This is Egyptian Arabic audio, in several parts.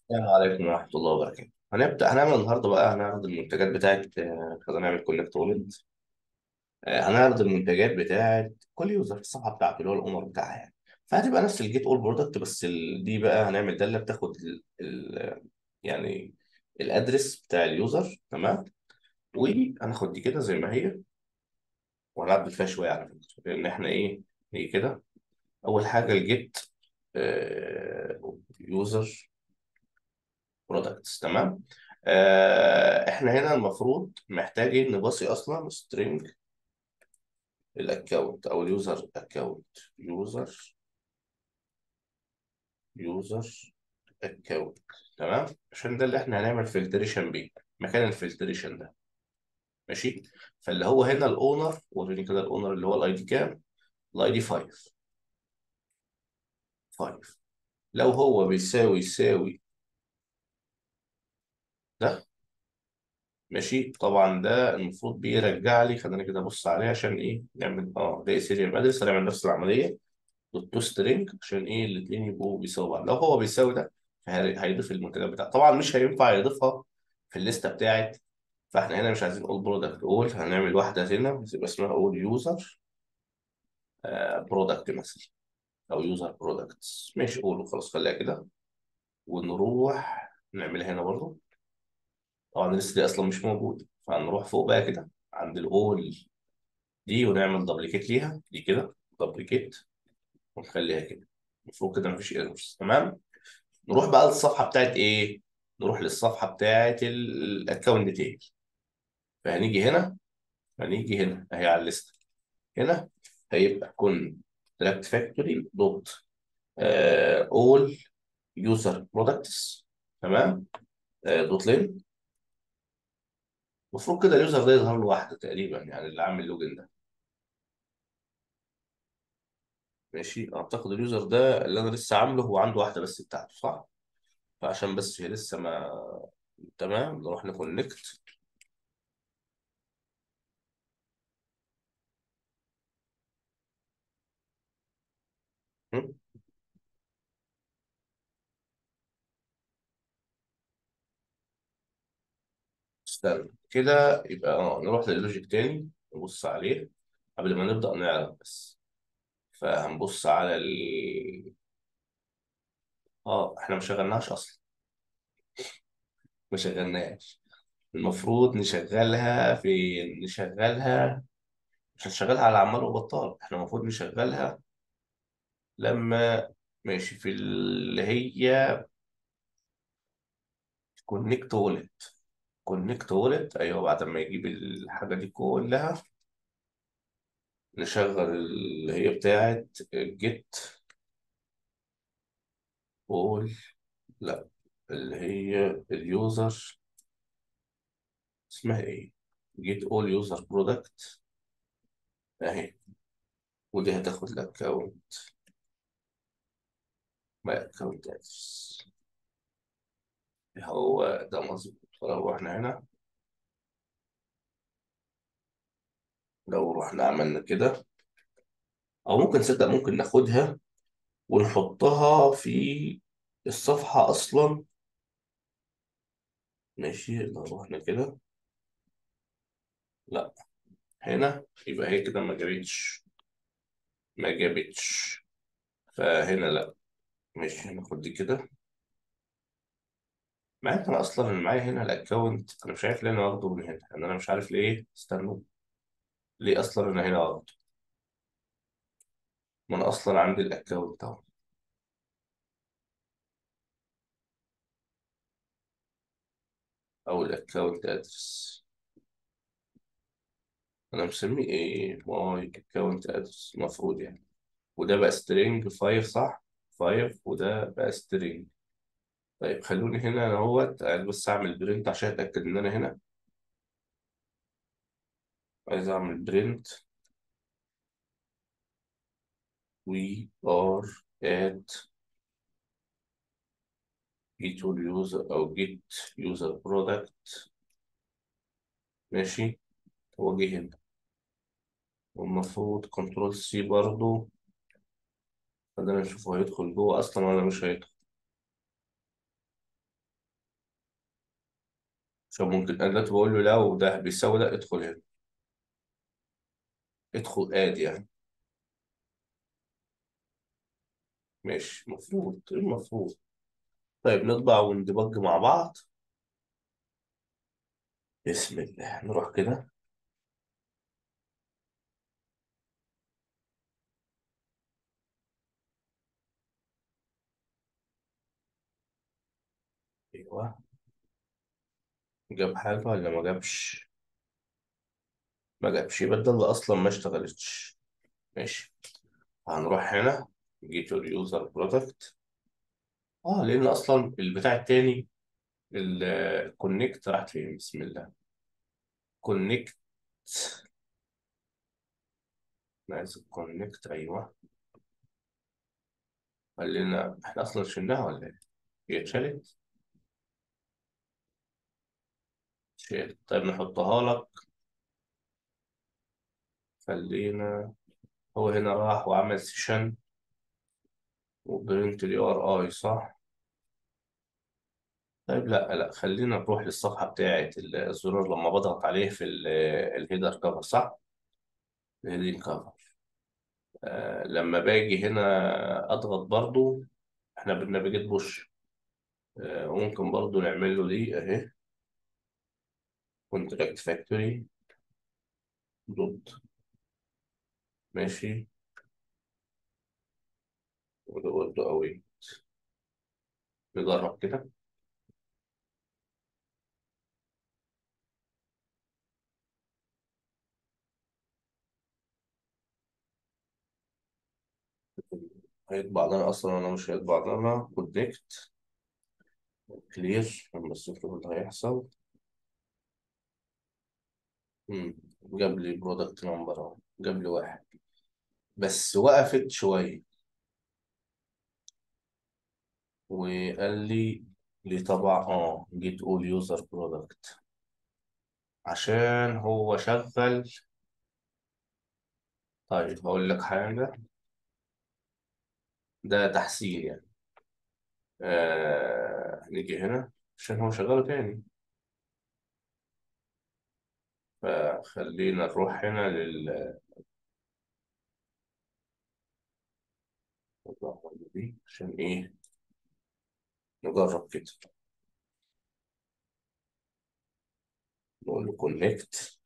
السلام عليكم ورحمة الله وبركاته هنبدأ هنعمل النهاردة بقى هنعرض المنتجات بتاعت آه، خلينا نعمل كونكت ولد هنعرض المنتجات بتاعت كل يوزر في الصفحة بتاعته اللي هو الأونر بتاعها يعني فهتبقى نفس الجيت أول برودكت بس ال- دي بقى هنعمل دالة بتاخد ال ال يعني الأدرس بتاع اليوزر تمام وهناخد دي كده زي ما هي وهنعدل فيها شوية على فكرة لأن إحنا إيه هي كده أول حاجة الجيت يوزر برودكتس تمام آه احنا هنا المفروض محتاجين نبصي اصلا سترينج الاكونت او اليوزر اكونت يوزر يوزر اكونت تمام عشان ده اللي احنا هنعمل فلتريشن بيه مكان الفلتريشن ده ماشي فاللي هو هنا الاونر وريني كده الاونر اللي هو الاي دي كام الاي دي 5 5 لو هو بيساوي يساوي ده ماشي طبعا ده المفروض بيرجع لي خلينا كده ابص عليه عشان ايه نعمل اه ده سيريال ادرس هنعمل نفس العمليه دوت تو سترينج عشان ايه الاثنين يبقوا بيساوي بعض لو هو بيساوي ده فهي- هيضيف المنتجات بتاعته طبعا مش هينفع يضيفها في الليسته بتاعت فاحنا هنا مش عايزين اول برودكت اول هنعمل واحده هنا يبقى اسمها اول يوزر برودكت مثلا او يوزر برودكتس ماشي اول وخلاص خليها كده ونروح نعملها هنا برضه طبعا الليست دي اصلا مش موجوده فهنروح فوق بقى كده عند الاول دي ونعمل دبليكيت ليها دي كده دبليكيت ونخليها كده المفروض كده مفيش ايرورز تمام نروح بقى للصفحه بتاعت ايه نروح للصفحه بتاعت الاكونت ديتيل فهنيجي هنا هنيجي هنا اهي على الليست هنا هيبقى كون تراكت فاكتوري دوت اول يوزر برودكتس تمام آه، دوت لين المفروض كده اليوزر ده يظهر له واحده تقريبا يعني اللي عامل لوجن ده ماشي اعتقد اليوزر ده اللي انا لسه عامله هو عنده واحده بس بتاعته صح فعشان بس هي لسه ما تمام نروح نكونكت استنى كده يبقى اه نروح للوجيك تاني نبص عليه قبل ما نبدأ نعرف بس فهنبص على ال اه احنا ما شغلناش اصلا ما شغلناش المفروض نشغلها في نشغلها مش هنشغلها على عمال وبطال احنا المفروض نشغلها لما ماشي في اللي هي كونكت وولت كونكت وولت ايوه بعد ما يجيب الحاجه دي كلها نشغل اللي هي بتاعت جيت اول لا اللي هي اليوزر اسمها ايه جيت اول يوزر برودكت اهي ودي هتاخد الاكونت ما اكونت ادرس هو ده مظبوط فلو رحنا هنا لو رحنا عملنا كده او ممكن تصدق ممكن ناخدها ونحطها في الصفحة اصلا ماشي لو رحنا كده لا هنا يبقى هي كده ما جابتش ما جابتش فهنا لا ماشي هناخد دي كده مع ان انا اصلا اللي معايا هنا الاكونت انا مش عارف ليه انا واخده من هنا يعني انا مش عارف ليه استنوا ليه اصلا انا هنا واخده ما انا اصلا عندي الاكونت اهو او الاكونت ادرس انا مسميه ايه ماي اكونت ادرس المفروض يعني وده بقى سترينج 5 صح 5 وده بقى سترينج طيب خلوني هنا انا اهوت عايز بس اعمل برنت عشان اتاكد ان انا هنا عايز اعمل برنت we are at get all user او get user product ماشي هو جه هنا والمفروض كنترول سي برضو خلينا نشوف هو هيدخل جوه اصلا ولا مش هيدخل عشان ممكن انا دلوقتي بقول له لو ده بيساوي ده ادخل هنا ادخل اد يعني ماشي المفروض المفروض طيب نطبع ونديبج مع بعض بسم الله نروح كده ايوه جاب حاجة ولا ما جابش ما جابش يبقى ده اللي اصلا ما اشتغلتش ماشي هنروح هنا جيت اليوزر برودكت اه لان اصلا البتاع التاني الكونكت راحت فين بسم الله كونكت عايز الكونكت ايوه قال لنا احنا اصلا شلناها ولا ايه؟ هي اتشالت؟ شالت طيب نحطها لك خلينا هو هنا راح وعمل سيشن وبرنت اليو ار اي صح؟ طيب لا لا خلينا نروح للصفحة بتاعة الزرار لما بضغط عليه في الهيدر كفر صح؟ الهيدين كفر آه لما باجي هنا اضغط برضو احنا بالنافيجيت بوش آه وممكن برضو نعمل له دي اهي كونتراكت فاكتوري دوت ماشي وده برضو قوي نجرب كده هيطبع لنا اصلا ولا مش هيطبع لنا كونكت كلير لما نشوف اللي هيحصل مم. جاب لي برودكت نمبر اهو جاب لي واحد بس وقفت شوية وقال لي لي طبعا اه جيت اول يوزر برودكت عشان هو شغل طيب هقول لك حاجة ده تحسين يعني آه نيجي هنا عشان هو شغال تاني فخلينا نروح هنا لل دي عشان ايه نجرب كده نقول له كونكت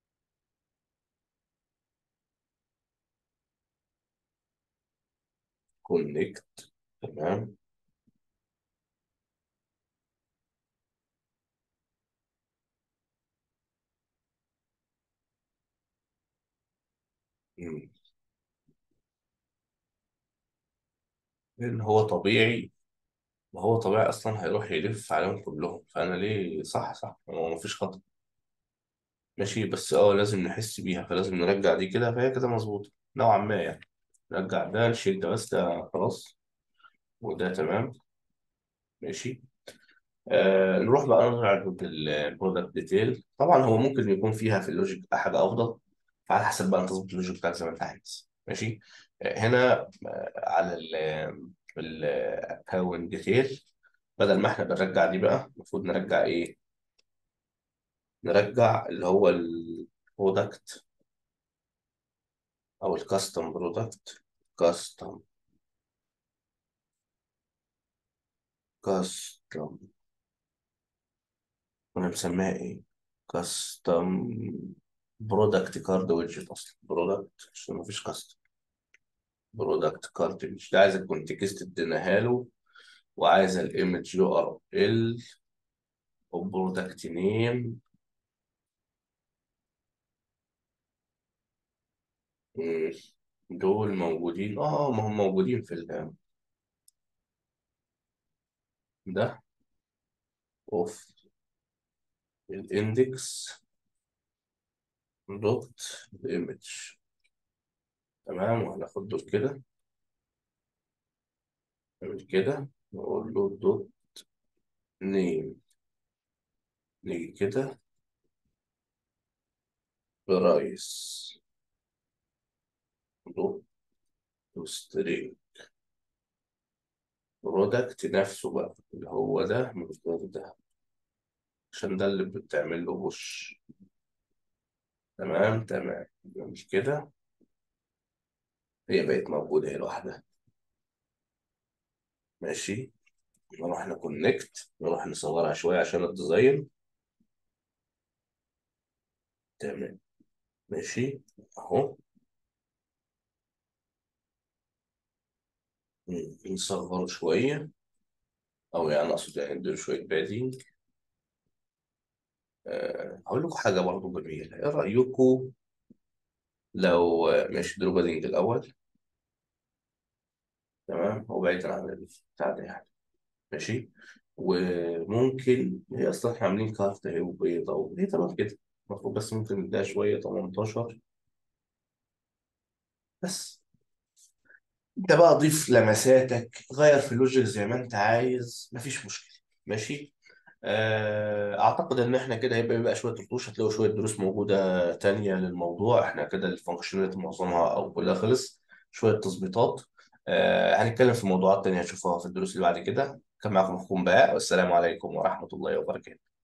كونكت تمام مم. لان هو طبيعي ما هو طبيعي اصلا هيروح يلف عليهم كلهم فانا ليه صح صح هو مفيش خطأ ماشي بس اه لازم نحس بيها فلازم نرجع دي كده فهي كده مظبوطة نوعا ما يعني نرجع ده نشيل ده بس ده خلاص وده تمام ماشي آه نروح بقى نعرض البرودكت ديتيل طبعا هو ممكن يكون فيها في اللوجيك حاجة أفضل فعلى حسب بقى أنت تظبط اللوجيك بتاعك زي ما أنت عايز ماشي آه هنا آه على ال الاكونت ديتيل بدل ما احنا بنرجع دي بقى المفروض نرجع ايه نرجع اللي هو البرودكت او الكاستم برودكت كاستم كاستم كنا بنسميها ايه كاستم برودكت كارد ويدجت اصلا برودكت عشان مفيش كاستم برودكت كارد ويدجت ده عايز الكونتكست اديناها له وعايز الايمج يو ار ال وبرودكت نيم دول موجودين اه ما هم موجودين في ال ده اوف الاندكس دوت ايمج تمام وهناخد دول كده نعمل كده نقول له دوت نيم نيجي كده برايس دوت ستريم برودكت نفسه بقى اللي هو ده من غير ده عشان ده اللي بتعمل له بوش تمام تمام مش كده هي بقت موجودة هي لوحدها ماشي نروح نكونكت نروح نصغرها شوية عشان الديزاين تمام ماشي اهو نصغره شوية أو يعني أقصد يعني نديله شوية بادينج أه هقول لكم حاجة برضه جميلة إيه رأيكم لو آه، ماشي اديله بادينج الأول تمام وبعيدا عن البتاع ده يعني ماشي وممكن هي أصلا إحنا عاملين كارت أهي وبيضة وهي تمام كده المفروض بس ممكن نديها شوية 18 بس انت بقى ضيف لمساتك غير في اللوجيك زي ما انت عايز مفيش مشكله ماشي آه، اعتقد ان احنا كده هيبقى بقى شويه رتوش هتلاقوا شويه دروس موجوده تانية للموضوع احنا كده الفانكشناليتي معظمها او كلها خلص شويه تظبيطات آه، هنتكلم في موضوعات تانية هتشوفوها في الدروس اللي بعد كده كان معاكم اخوكم بقى والسلام عليكم ورحمه الله وبركاته